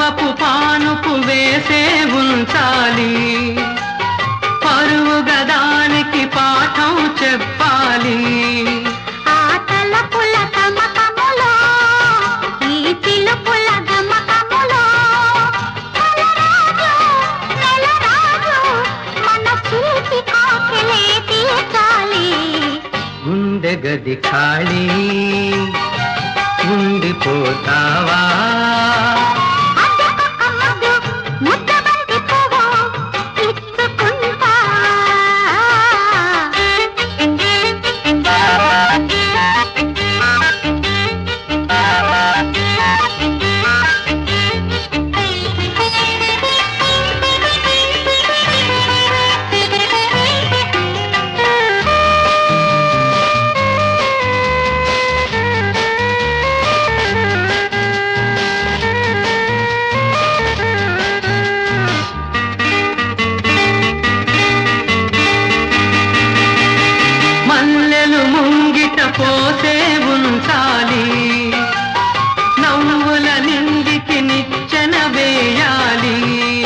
పరువపు పానుపు వేసే ఉంచాలి పరువు గదానికి పాఠం చెప్పాలి ఆ తలపుల తమకములో ఈ చిలుపుల గమకములో కలరాజు నెలరాజు మన చూసి కాకిలే తీర్చాలి గుండె గది ఖాళీ ఉండిపోతావా అద్దెకొక ముద్దు ముద్దబంతి పువ్వు ఇచ్చుకుంటా మల్లెలు ముంగిట పోసే ఉంచాలి నవ్వుల నిందికి నిచ్చెన వేయాలి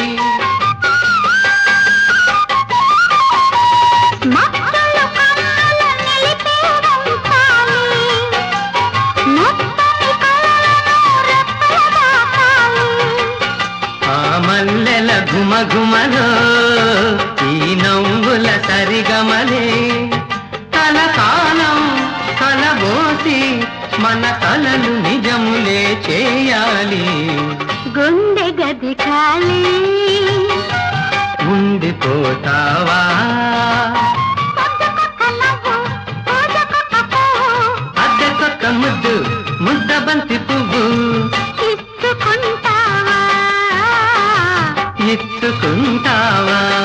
మక్కలు కన్నుల నిలిపే ఉంచాలి మొత్తని కలలను రెప్పల దాచాలి ఆ మల్లెల ఘుమఘుమలో ఈ నవ్వుల సరిగమలే కలకాలం కలబోసి మన కలలు నిజములే చేయాలి గుండె గది ఖాళీ ఉండిపోతావా పొద్దుకొక నవ్వు పూజకొక పువ్వు అద్దెకొక్క ముద్దు ముద్ద బంతి పువ్వు ఇచ్చుకుంటావా ఇచ్చుకుంటావా